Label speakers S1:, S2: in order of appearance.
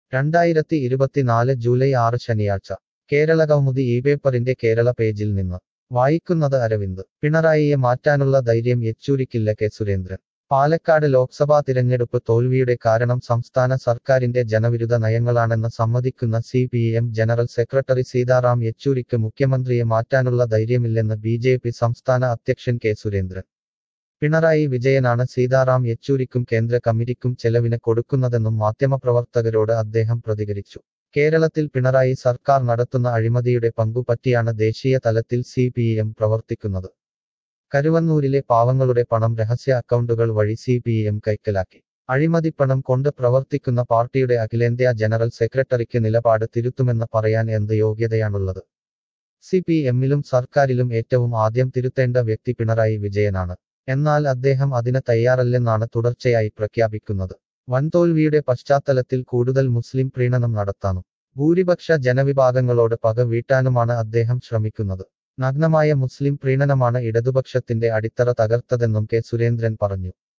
S1: രണ്ടായിരത്തി ഇരുപത്തിനാല് ജൂലൈ ആറ് ശനിയാഴ്ച കേരള കൗമുദി ഈ പേപ്പറിന്റെ കേരള പേജിൽ നിന്ന് വായിക്കുന്നത് അരവിന്ദ് പിണറായിയെ മാറ്റാനുള്ള ധൈര്യം യെച്ചൂരിക്കില്ല കെ സുരേന്ദ്രൻ പാലക്കാട് ലോക്സഭാ തിരഞ്ഞെടുപ്പ് തോൽവിയുടെ കാരണം സംസ്ഥാന സർക്കാരിന്റെ ജനവിരുദ്ധ നയങ്ങളാണെന്ന് സമ്മതിക്കുന്ന C P M general secretary Sitaram യെച്ചൂരിക്ക് മുഖ്യമന്ത്രിയെ മാറ്റാനുള്ള ധൈര്യമില്ലെന്ന് ബി ജെ പി സംസ്ഥാന അധ്യക്ഷൻ കെ സുരേന്ദ്രൻ പിണറായി വിജയനാണ് സീതാറാം യെച്ചൂരിക്കും കേന്ദ്ര കമ്മിറ്റിക്കും ചെലവിന് കൊടുക്കുന്നതെന്നും മാധ്യമപ്രവർത്തകരോട് അദ്ദേഹം പ്രതികരിച്ചു കേരളത്തിൽ പിണറായി സർക്കാർ നടത്തുന്ന അഴിമതിയുടെ പങ്കുപറ്റിയാണ് ദേശീയ തലത്തിൽ സി പി എം പ്രവർത്തിക്കുന്നത് കരുവന്നൂരിലെ പാവങ്ങളുടെ പണം രഹസ്യ അക്കൗണ്ടുകൾ വഴി സി പി എം കൈക്കലാക്കി അഴിമതിപ്പണം കൊണ്ട് പ്രവർത്തിക്കുന്ന പാർട്ടിയുടെ അഖിലേന്ത്യാ ജനറൽ സെക്രട്ടറിക്ക് നിലപാട് തിരുത്തുമെന്ന് പറയാൻ എന്ത് യോഗ്യതയാണുള്ളത് സി പി എമ്മിലും സർക്കാരിലും ഏറ്റവും ആദ്യം തിരുത്തേണ്ട വ്യക്തി പിണറായി വിജയനാണ് എന്നാൽ അദ്ദേഹം അതിന് തയ്യാറല്ലെന്നാണ് തുടർച്ചയായി പ്രഖ്യാപിക്കുന്നത് വൻതോൽവിയുടെ പശ്ചാത്തലത്തിൽ കൂടുതൽ മുസ്ലിം പ്രീണനം നടത്താനും ഭൂരിപക്ഷ ജനവിഭാഗങ്ങളോട് പക വീട്ടാനുമാണ് അദ്ദേഹം ശ്രമിക്കുന്നത് നഗ്നമായ മുസ്ലിം പ്രീണനമാണ് ഇടതുപക്ഷത്തിന്റെ അടിത്തറ തകർത്തതെന്നും കെ സുരേന്ദ്രൻ പറഞ്ഞു